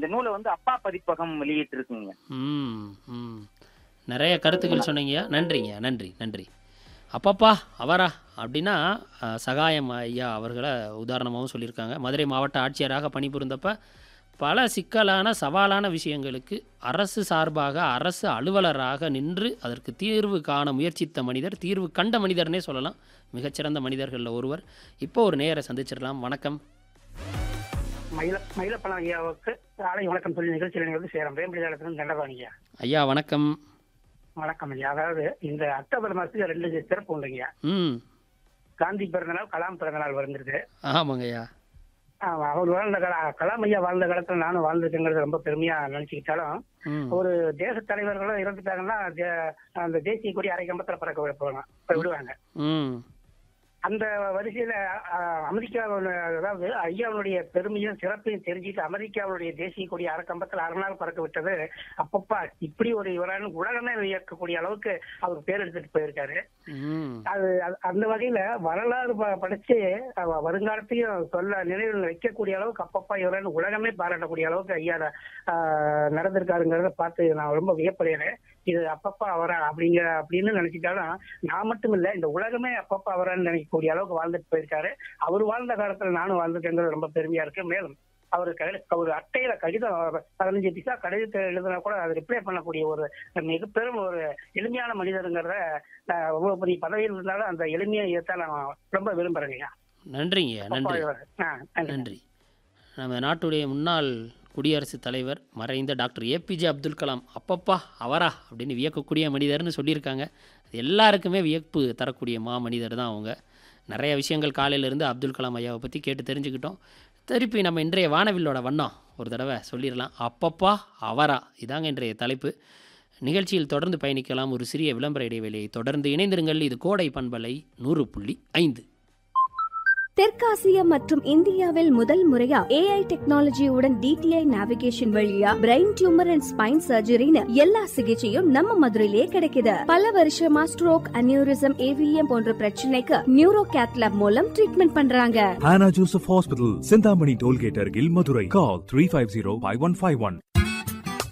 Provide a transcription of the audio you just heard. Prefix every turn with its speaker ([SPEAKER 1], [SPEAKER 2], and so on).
[SPEAKER 1] இந்த நூலை வந்து அப்பா பதிப்பகம் வெளியிட்டு இருக்குங்க
[SPEAKER 2] ம் ம் நிறைய கருத்துக்கள் சொன்னீங்க நன்றிங்க நன்றி நன்றி அப்பப்பா அவரா அப்படின்னா அஹ், சகாயம் ஐயா அவர்களை உதாரணமாகவும் சொல்லியிருக்காங்க மதுரை மாவட்ட ஆட்சியராக பணிபுரிந்தப்ப பல சிக்கலான சவாலான விஷயங்களுக்கு அரசு சார்பாக அரசு அலுவலராக நின்று அதற்கு தீர்வு காண முயற்சித்த மனிதர் தீர்வு கண்ட மனிதர்னே சொல்லலாம் மிகச்சிறந்த மனிதர்களில் ஒருவர் இப்போ ஒரு நேயரை சந்திச்சிடலாம் வணக்கம்
[SPEAKER 3] மயில மயிலப்பழம் ஐயாவுக்கு காலை வணக்கம் சொல்லி நிகழ்ச்சியில் வந்து சேரம் வேம்படிதாளத்திலும் தண்டபாணி ஐயா
[SPEAKER 2] ஐயா வணக்கம்
[SPEAKER 3] வணக்கம் ஐயா அதாவது இந்த அக்டோபர் மாசத்துக்கு ரெண்டு சிறப்பு உண்டுங்க
[SPEAKER 2] ம்
[SPEAKER 3] காந்தி பிறந்தநாள் கலாம் பிறந்தநாள் வந்துருக்கு
[SPEAKER 2] ஆமாங்க ஐயா
[SPEAKER 3] ஆமா, அவர் வாழ்ந்த கால கலாம் ஐயா வாழ்ந்த காலத்துல நானும் வாழ்ந்துருக்கேங்கிறது ரொம்ப பெருமையா நினைச்சுக்கிட்டாலும்
[SPEAKER 2] ம்
[SPEAKER 3] ஒரு தேச தலைவர்களும் இறந்துட்டாங்கன்னா தே- அந்த தேசிய கொடி அரை கம்பத்துல பறக்க விடுவாங்க இப்ப விடுவாங்க
[SPEAKER 2] ம்
[SPEAKER 3] அந்த வரிசையில அஹ், அமெரிக்காவோட அதாவது ஐயாவுடைய பெருமையும் சிறப்பையும் தெரிஞ்சுட்டு அமெரிக்காவுடைய தேசிய கொடி அரைக்கம்பத்தில் அரை நாள் பறக்க விட்டது அப்பப்பா இப்படி ஒரு இவரான உலகமே வியக்கக்கூடிய அளவுக்கு அவர் பேர் எடுத்துட்டு போயிருக்காரு
[SPEAKER 2] ம்
[SPEAKER 3] அது அது- அந்த வகையில வரலாறு ப- படிச்சு அவ வருங்காலத்தையும் சொல்ல நினைவில் வைக்கக்கூடிய அளவுக்கு அப்பப்பா இவரான உலகமே பாராட்டக்கூடிய அளவுக்கு ஐயா ஆஹ், நடந்திருக்காருங்கிறத பார்த்து நான் ரொம்ப வியப்படுகிறேன் இது அப்பப்பா அவரா அப்படிங்கிற அப்படின்னு நினைச்சிட்டாலும் நான் மட்டும் இல்ல இந்த உலகமே அப்பப்பா அவரான்னு நினைக்கக்கூடிய அளவுக்கு வாழ்ந்துட்டு போயிருக்காரு அவர் வாழ்ந்த காலத்துல நானும் வாழ்ந்துட்டேங்கிறது ரொம்ப பெருமையா இருக்கு மேலும் அவர் கையில ஒரு அட்டையில கடிதம் பதினஞ்சு பிசா கடிதத்தை எழுதினா கூட அதை ரிப்ளை பண்ணக்கூடிய ஒரு மிக பெரும் ஒரு எளிமையான மனிதருங்கிறத நான் இவ்வளவு பெரிய பதவியில் இருந்தாலும் அந்த எளிமையை ஏற்ற நான் ரொம்ப விரும்புறேங்க
[SPEAKER 2] நன்றிங்க நன்றி
[SPEAKER 3] ஆ, நன்றி.
[SPEAKER 2] நன்றி நம்ம நாட்டுடைய முன்னாள் குடியரசுத் தலைவர் மறைந்த டாக்டர் ஏபிஜே அப்துல் கலாம் அப்பப்பா அவரா அப்படின்னு வியக்கக்கூடிய மனிதர்னு சொல்லியிருக்காங்க அது எல்லாருக்குமே வியப்பு தரக்கூடிய மா மனிதர் தான் அவங்க நிறைய விஷயங்கள் காலையிலேருந்து அப்துல் கலாம் ஐயாவை பற்றி கேட்டு தெரிஞ்சுக்கிட்டோம் திருப்பி நம்ம இன்றைய வானவில்லோட வண்ணம் ஒரு தடவை சொல்லிடலாம் அப்பப்பா அவரா இதாங்க இன்றைய தலைப்பு நிகழ்ச்சியில் தொடர்ந்து பயணிக்கலாம் ஒரு சிறிய விளம்பர இடைவேளையை தொடர்ந்து இணைந்திருங்கள் இது கோடை பண்பலை நூறு புள்ளி ஐந்து
[SPEAKER 4] தெற்காசியா மற்றும் இந்தியாவில் முதல் முறையா ஏஐ டெக்னாலஜியுடன் டிடிஐ நேவிகேஷன் வழியா பிரெயின் டியூமர் அண்ட் ஸ்பைன் சர்ஜரின்னு எல்லா சிகிச்சையும் நம்ம மதுரையிலேயே கிடைக்குது பல வருஷமா ஸ்ட்ரோக் அனியூரிசம் ஏவிஎம் போன்ற பிரச்சனைக்கு நியூரோ கேத்லாப் மூலம் ட்ரீட்மெண்ட் பண்றாங்க
[SPEAKER 5] Hannah Joseph Hospital, Sindhamani Tollgate, Argil, Madurai. Call 350 5151.